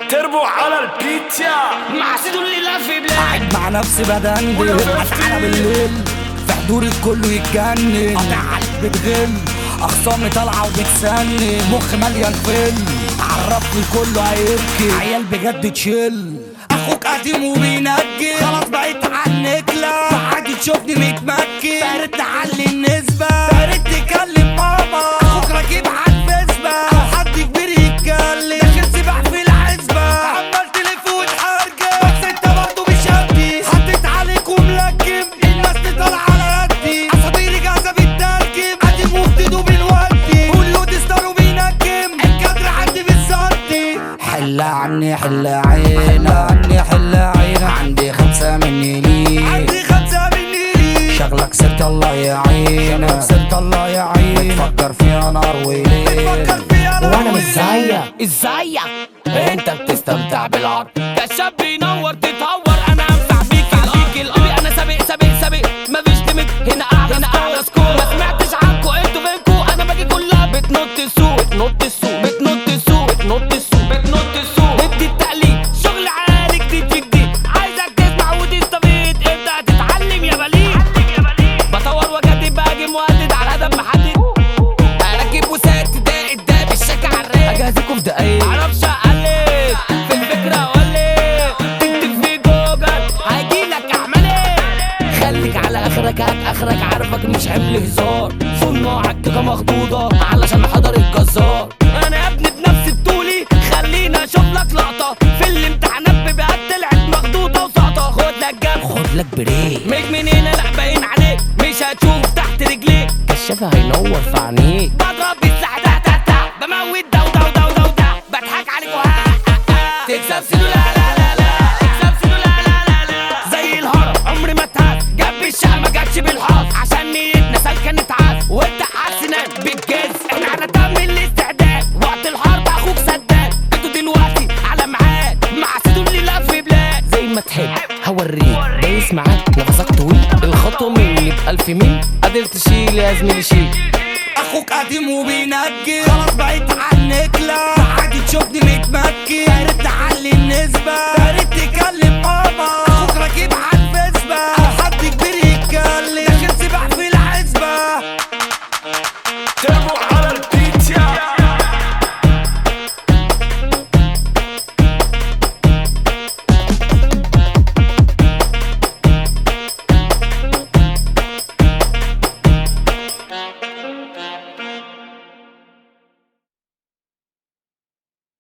تربو على البيتزا مع سيدو اللي لف بلاد قاعد مع نفسي بدندن اتعالى بالليل في حضوري الكل يتجنن قاطع بتغل اخصامي طالعه وبتسنن مخ مليان فيلم عرفني كله هيبكي عيال بجد تشيل اخوك قديم وبينجي خلاص بقيت عنك لا عادي تشوفني متمكن بقيت تعلي النسبة بقيت تكلم بابا اخوك راكب على الفيسبا او حد كبير يتكلم داخل سباح في الحسبة عمال تلف وتحرجم بس انت برضه مش قدي حطيت عليك وملكم الناس تطلع على قدي اساطيري جاهزة بتترجم قديم وجديد وبنودي كله تستار وبينجم الكادر عندي بالظبطي حل عني حل عينا عني حل عينا عندي خمسة مني ليك عندي خمسة مني ليك شغلك سرت الله يعينك سرت الله يعينك بتفكر فيها نار وليل بتفكر فيها نار وانا مش وليل. زيك ازيك انت بتستمتع بالعقل كشاب بينور تتهور انا انفع بيك عليك الارض انا سابق سابق سابق مفيش ليميت هنا اعلى هنا اعلى سكور ما سمعتش عنكو انتوا فينكو انا باجي كلها بتنط السوق بتنط السوق بتنط السوق بتنط السوق بتنط السوق ادي التقليد شغل عالي جديد في جديد عايزك تسمع وتستفيد انت هتتعلم يا بليد بطور وجدد باجي مولد على هدف محدد اراكب وسات ده ده بالشك على الرايق اجهزكوا في دقايق معرفش اقلد في الفكره ولا تكتب في جوجل هيجيلك اعمال ايه خليك على اخرك هات اخرك عارفك مش حمل هزار صناعك كده مخضوضه علشان حضر الجزار انا يا ابني بنفس بطولي خليني اشوف لك لقطه في الامتحانات بيبقى طلعت مخضوضه وسقطه خد لك جنب خد لك بريك مش من هنا لا باين عليك مش هتشوف تحت رجليك كشافة هينور في عينيك بضرب بالسلاح ده ده ده بموت ده وده وده وده وده بضحك عليك وها تكسب سيدو لا لا لا لا تكسب سيدو لا لا لا لا زي الهرم عمري ما اتهز جاب الشقة ما جاتش بالحظ عشان نيتنا سالكة نتعز وانت حاسنان بالجز احنا على تم الاستعداد وقت الحرب اخوك سداد انتوا دلوقتي على ميعاد مع سيدو اللي لف بلاد زي ما تحب هوريك دايس معاك نفسك طويل الخطوة مني بألف ميل قادر تشيل يا زميلي شيل اخوك قديم وبينجي خلاص بقيت عنك لا